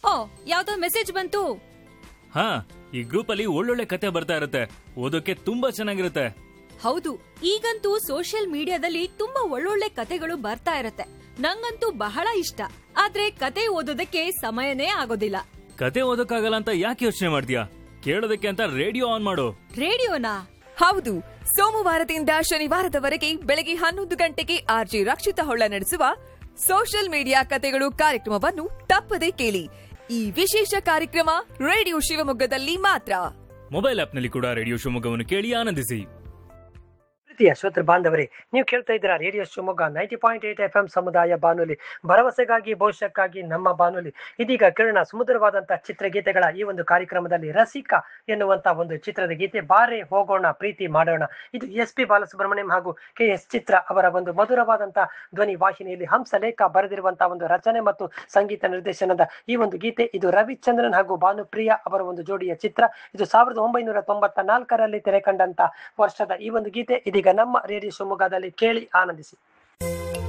ಓಹೋ ಯಾವ್ದೋ ಮೆಸೇಜ್ ಬಂತು ಹಾ ಈ ಗ್ರೂಪ್ ಅಲ್ಲಿ ಒಳ್ಳೊಳ್ಳೆ ಕತೆ ಬರ್ತಾ ಇರುತ್ತೆ ಓದೋಕೆ ತುಂಬಾ ಚೆನ್ನಾಗಿರುತ್ತೆ ಹೌದು ಈಗಂತೂ ಸೋಷಿಯಲ್ ಮೀಡಿಯಾದಲ್ಲಿ ತುಂಬಾ ಒಳ್ಳೊಳ್ಳೆ ಕತೆಗಳು ಬರ್ತಾ ಇರತ್ತೆ ನಂಗಂತೂ ಬಹಳ ಇಷ್ಟ ಆದ್ರೆ ಕತೆ ಓದೋದಕ್ಕೆ ಸಮಯನೇ ಆಗೋದಿಲ್ಲ ಕತೆ ಓದೋಕ್ಕಾಗಲ್ಲ ಅಂತ ಯಾಕೆ ಯೋಚನೆ ಮಾಡ್ತೀಯಾ ಕೇಳೋದಕ್ಕೆ ಅಂತ ರೇಡಿಯೋ ಆನ್ ಮಾಡು ರೇಡಿಯೋನಾ ಹೌದು ಸೋಮವಾರದಿಂದ ಶನಿವಾರದವರೆಗೆ ಬೆಳಗ್ಗೆ ಹನ್ನೊಂದು ಗಂಟೆಗೆ ಆರ್ಜಿ ರಕ್ಷಿತ ಹೊಳ್ಳ ನಡೆಸುವ ಸೋಷಿಯಲ್ ಮೀಡಿಯಾ ಕತೆಗಳು ಕಾರ್ಯಕ್ರಮವನ್ನು ತಪ್ಪದೆ ಕೇಳಿ ಈ ವಿಶೇಷ ಕಾರ್ಯಕ್ರಮ ರೇಡಿಯೋ ಶಿವಮೊಗ್ಗದಲ್ಲಿ ಮಾತ್ರ ಮೊಬೈಲ್ ಆಪ್ನಲ್ಲಿ ಕೂಡ ರೇಡಿಯೋ ಶಿವಮೊಗ್ಗವನ್ನು ಕೇಳಿ ಆನಂದಿಸಿ ಪ್ರೀತಿಯ ಶ್ರೋತೃ ಬಾಂಧವರೇ ನೀವು ಕೇಳ್ತಾ ಇದ್ದೀರಾ radio Shivamogga ninety point eight F M ಸಮುದಾಯ ಬಾನುಲಿ ಭರವಸೆಗಾಗಿ ಭವಿಷ್ಯಕ್ಕಾಗಿ ನಮ್ಮ ಬಾನುಲಿ ಇದೀಗ ಕಿರಣ ಸುಮಧುರವಾದಂತಹ ಚಿತ್ರಗೀತೆಗಳ ಈ ಒಂದು ಕಾರ್ಯಕ್ರಮದಲ್ಲಿ ರಸಿಕಾ ಎನ್ನುವಂತ ಒಂದು ಚಿತ್ರದ ಗೀತೆ ಬಾರೆ ಹೋಗೋಣ ಪ್ರೀತಿ ಮಾಡೋಣ ಇದು ಎಸ್ ಪಿ ಬಾಲಸುಬ್ರಹ್ಮಣ್ಯಂ ಹಾಗೂ ಕೆ ಎಸ್ ಚಿತ್ರ ಅವರ ಒಂದು ಮಧುರವಾದಂತಹ ಧ್ವನಿ ವಾಹಿನಿಯಲ್ಲಿ ಹಂಸಲೇಖ ಬರೆದಿರುವಂತಹ ಒಂದು ರಚನೆ ಮತ್ತು ಸಂಗೀತ ನಿರ್ದೇಶನದ ಈ ಒಂದು ಗೀತೆ ಇದು ರವಿಚಂದ್ರನ್ ಹಾಗೂ ಭಾನುಪ್ರಿಯಾ ಅವರ ಒಂದು ಜೋಡಿಯ ಚಿತ್ರ ಇದು ಸಾವಿರದ ಒಂಬೈನೂರ ತೊಂಬತ್ತ ನಾಲ್ಕರಲ್ಲಿ ತೆರೆ ಕಂಡಂತ ವರ್ಷದ ಈ ಒಂದು ಗೀತೆ ಇದೀಗ ನಮ್ಮ ರೇಡಿಯೋ ಶಿವಮೊಗ್ಗದಲ್ಲಿ ಕೇಳಿ ಆನಂದಿಸಿ